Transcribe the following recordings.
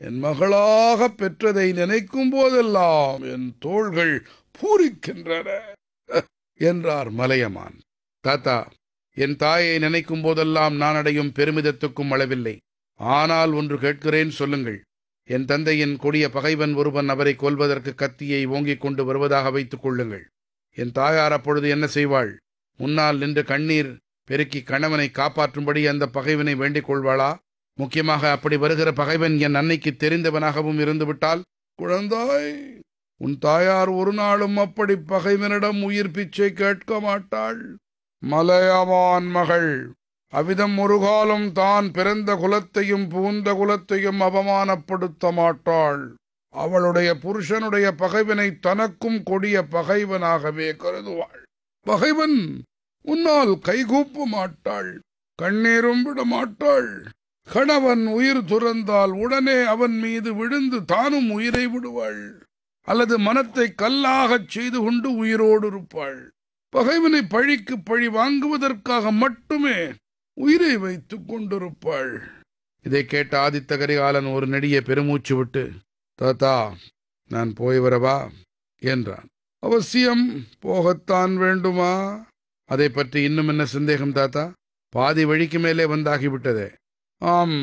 என் மகளாக பெற்றதை நினைக்கும் போதெல்லாம் என் தோள்கள் பூரிக்கின்றன என்றார் மலையமான் தாத்தா என் தாயை நினைக்கும் போதெல்லாம் நான் அடையும் பெருமிதத்துக்கும் அளவில்லை ஆனால் ஒன்று கேட்கிறேன் சொல்லுங்கள் என் தந்தையின் கொடிய பகைவன் ஒருவன் அவரை கொல்வதற்கு கத்தியை ஓங்கிக் கொண்டு வருவதாக வைத்துக் கொள்ளுங்கள் என் தாயார் அப்பொழுது என்ன செய்வாள் முன்னால் நின்று கண்ணீர் பெருக்கி கணவனை காப்பாற்றும்படி அந்த பகைவனை வேண்டிக் கொள்வாளா முக்கியமாக அப்படி வருகிற பகைவன் என் அன்னைக்கு தெரிந்தவனாகவும் இருந்துவிட்டால் குழந்தாய் உன் தாயார் ஒரு நாளும் அப்படி பகைவனிடம் உயிர் பிச்சை கேட்க மாட்டாள் மலையமான் மகள் அவ்விதம் ஒரு காலம் தான் பிறந்த குலத்தையும் பூந்த குலத்தையும் அவமானப்படுத்த மாட்டாள் அவளுடைய புருஷனுடைய பகைவனை தனக்கும் கொடிய பகைவனாகவே கருதுவாள் பகைவன் உன்னால் கைகூப்ப மாட்டாள் கண்ணீரும் விட மாட்டாள் கணவன் உயிர் துறந்தால் உடனே அவன் மீது விழுந்து தானும் உயிரை விடுவாள் அல்லது மனத்தை கல்லாகச் செய்து கொண்டு உயிரோடு இருப்பாள் பகைவனை பழிக்கு பழி வாங்குவதற்காக மட்டுமே உயிரை வைத்துக் கொண்டிருப்பாள் இதை கேட்ட ஆதித்த கரிகாலன் ஒரு நெடிய பெருமூச்சு விட்டு தாத்தா நான் போய் வரவா என்றான் அவசியம் போகத்தான் வேண்டுமா அதை பற்றி இன்னும் என்ன சந்தேகம் தாத்தா பாதி வழிக்கு மேலே வந்தாகிவிட்டதே ஆம்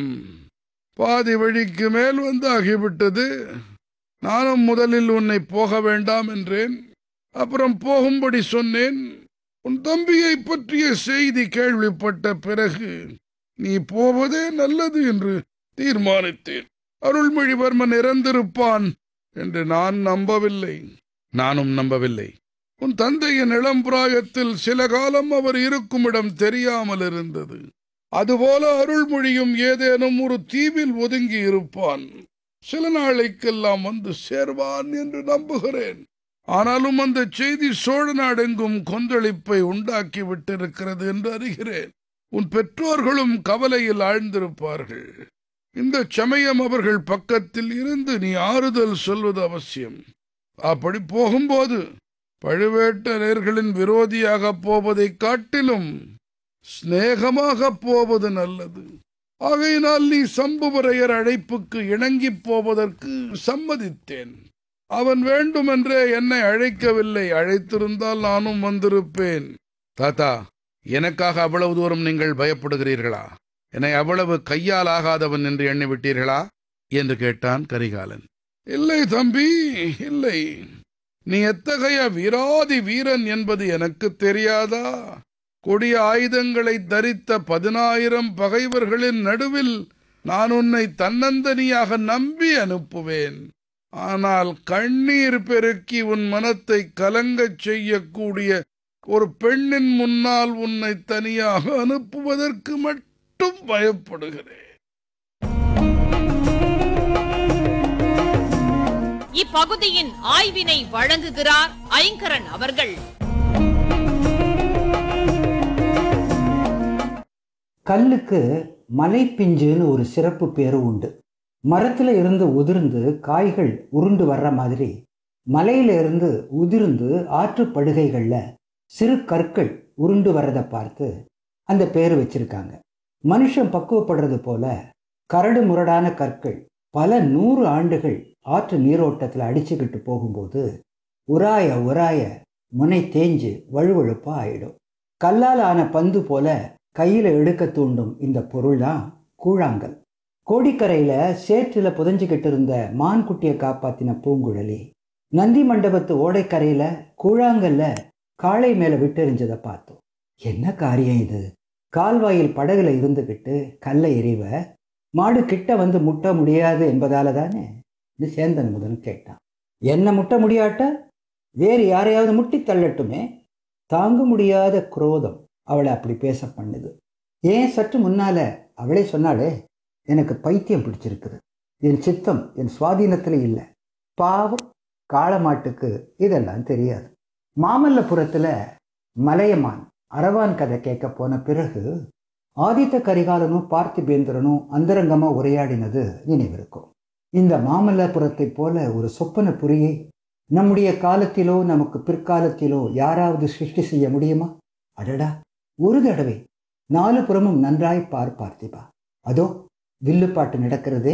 பாதி வழிக்கு மேல் வந்தாகிவிட்டது நானும் முதலில் உன்னை போக வேண்டாம் என்றேன் அப்புறம் போகும்படி சொன்னேன் உன் தம்பியை பற்றிய செய்தி கேள்விப்பட்ட பிறகு நீ போவதே நல்லது என்று தீர்மானித்தேன் அருள்மொழிவர்மன் இறந்திருப்பான் என்று நான் நம்பவில்லை நானும் நம்பவில்லை உன் தந்தையின் இளம் பிராயத்தில் சில காலம் அவர் இருக்கும் இடம் தெரியாமல் இருந்தது அதுபோல அருள்மொழியும் ஏதேனும் ஒரு தீவில் ஒதுங்கி இருப்பான் சில நாளைக்கெல்லாம் வந்து சேர்வான் என்று நம்புகிறேன் ஆனாலும் அந்த செய்தி சோழ நாடெங்கும் கொந்தளிப்பை உண்டாக்கி விட்டிருக்கிறது என்று அறிகிறேன் உன் பெற்றோர்களும் கவலையில் ஆழ்ந்திருப்பார்கள் இந்த சமயம் அவர்கள் பக்கத்தில் இருந்து நீ ஆறுதல் சொல்வது அவசியம் அப்படி போகும்போது பழுவேட்டரையர்களின் விரோதியாக போவதைக் காட்டிலும் சிநேகமாக போவது நல்லது ஆகையினால் நீ சம்புவரையர் அழைப்புக்கு இணங்கிப் போவதற்கு சம்மதித்தேன் அவன் வேண்டுமென்றே என்னை அழைக்கவில்லை அழைத்திருந்தால் நானும் வந்திருப்பேன் தாத்தா எனக்காக அவ்வளவு தூரம் நீங்கள் பயப்படுகிறீர்களா என்னை அவ்வளவு கையால் ஆகாதவன் என்று எண்ணிவிட்டீர்களா என்று கேட்டான் கரிகாலன் இல்லை தம்பி இல்லை நீ எத்தகைய வீராதி வீரன் என்பது எனக்கு தெரியாதா கொடிய ஆயுதங்களை தரித்த பதினாயிரம் பகைவர்களின் நடுவில் நான் உன்னை தன்னந்தனியாக நம்பி அனுப்புவேன் ஆனால் கண்ணீர் பெருக்கி உன் மனத்தை கலங்கச் செய்யக்கூடிய ஒரு பெண்ணின் முன்னால் உன்னை தனியாக அனுப்புவதற்கு மட்டும் பயப்படுகிறேன் இப்பகுதியின் ஆய்வினை வழங்குகிறார் ஐங்கரன் அவர்கள் கல்லுக்கு மலைப்பிஞ்சுன்னு ஒரு சிறப்பு பேரு உண்டு மரத்துல இருந்து உதிர்ந்து காய்கள் உருண்டு வர்ற மாதிரி மலையில இருந்து உதிர்ந்து ஆற்று படுகைகள்ல சிறு கற்கள் உருண்டு வர்றதை பார்த்து அந்த பேர் வச்சிருக்காங்க மனுஷன் பக்குவப்படுறது போல கரடு முரடான கற்கள் பல நூறு ஆண்டுகள் ஆற்று நீரோட்டத்தில் அடிச்சுக்கிட்டு போகும்போது உராய உராய முனை தேஞ்சு வழுவழுப்பா ஆயிடும் கல்லால் ஆன பந்து போல கையில் எடுக்க தூண்டும் இந்த பொருள் தான் கூழாங்கல் கோடிக்கரையில் சேற்றில் புதைஞ்சிக்கிட்டு இருந்த மான் குட்டியை காப்பாத்தின பூங்குழலி நந்தி மண்டபத்து ஓடைக்கரையில் கூழாங்கல்ல காளை மேலே விட்டெறிஞ்சதை பார்த்தோம் என்ன காரியம் இது கால்வாயில் படகுல இருந்துக்கிட்டு கல்லை எறிவ மாடு கிட்ட வந்து முட்ட முடியாது என்பதால தானே இது சேந்தன் முதன் கேட்டான் என்ன முட்ட முடியாட்ட வேறு யாரையாவது முட்டி தள்ளட்டுமே தாங்க முடியாத குரோதம் அவளை அப்படி பேச பண்ணுது ஏன் சற்று முன்னால அவளே சொன்னாலே எனக்கு பைத்தியம் பிடிச்சிருக்குது என் சித்தம் என் சுவாதீனத்தில் இல்லை பாவம் காளமாட்டுக்கு இதெல்லாம் தெரியாது மாமல்லபுரத்தில் மலையமான் அரவான் கதை கேட்க போன பிறகு ஆதித்த கரிகாலனும் பார்த்திபேந்திரனும் அந்தரங்கமாக உரையாடினது நினைவிருக்கும் இந்த மாமல்லபுரத்தைப் போல ஒரு சொப்பன புரியை நம்முடைய காலத்திலோ நமக்கு பிற்காலத்திலோ யாராவது சிருஷ்டி செய்ய முடியுமா அடடா ஒரு தடவை நாலு புறமும் நன்றாய் பார் பார்த்திபா அதோ வில்லுப்பாட்டு நடக்கிறதே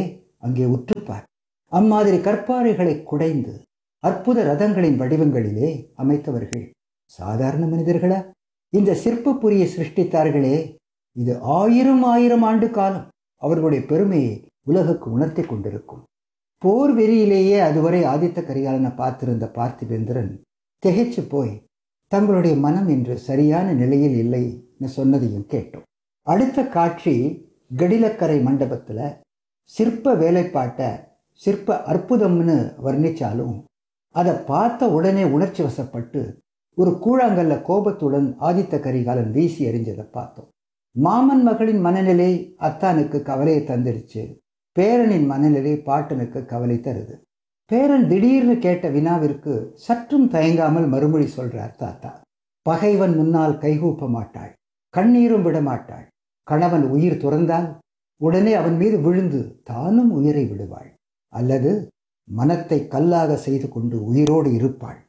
அங்கே உற்றுப்பார் அம்மாதிரி கற்பாறைகளை குடைந்து அற்புத ரதங்களின் வடிவங்களிலே அமைத்தவர்கள் சாதாரண மனிதர்களா இந்த சிற்ப புரிய சிருஷ்டித்தார்களே இது ஆயிரம் ஆயிரம் ஆண்டு காலம் அவர்களுடைய பெருமையை உலகுக்கு உணர்த்தி கொண்டிருக்கும் போர் வெறியிலேயே அதுவரை ஆதித்த கரிகாலனை பார்த்திருந்த பார்த்திபேந்திரன் திகைச்சு போய் தங்களுடைய மனம் இன்று சரியான நிலையில் இல்லைன்னு சொன்னதையும் கேட்டோம் அடுத்த காட்சி கடிலக்கரை மண்டபத்தில் சிற்ப வேலைப்பாட்டை சிற்ப அற்புதம்னு வர்ணிச்சாலும் அதை பார்த்த உடனே உணர்ச்சி வசப்பட்டு ஒரு கூழாங்கல்ல கோபத்துடன் ஆதித்த கரிகாலன் வீசி எறிஞ்சதை பார்த்தோம் மாமன் மகளின் மனநிலை அத்தானுக்கு கவலையை தந்துடுச்சு பேரனின் மனநிலை பாட்டனுக்கு கவலை தருது பேரன் திடீர்னு கேட்ட வினாவிற்கு சற்றும் தயங்காமல் மறுமொழி சொல்றார் தாத்தா பகைவன் முன்னால் கைகூப்ப மாட்டாள் கண்ணீரும் விட மாட்டாள் கணவன் உயிர் துறந்தால் உடனே அவன் மீது விழுந்து தானும் உயிரை விடுவாள் அல்லது மனத்தை கல்லாக செய்து கொண்டு உயிரோடு இருப்பாள்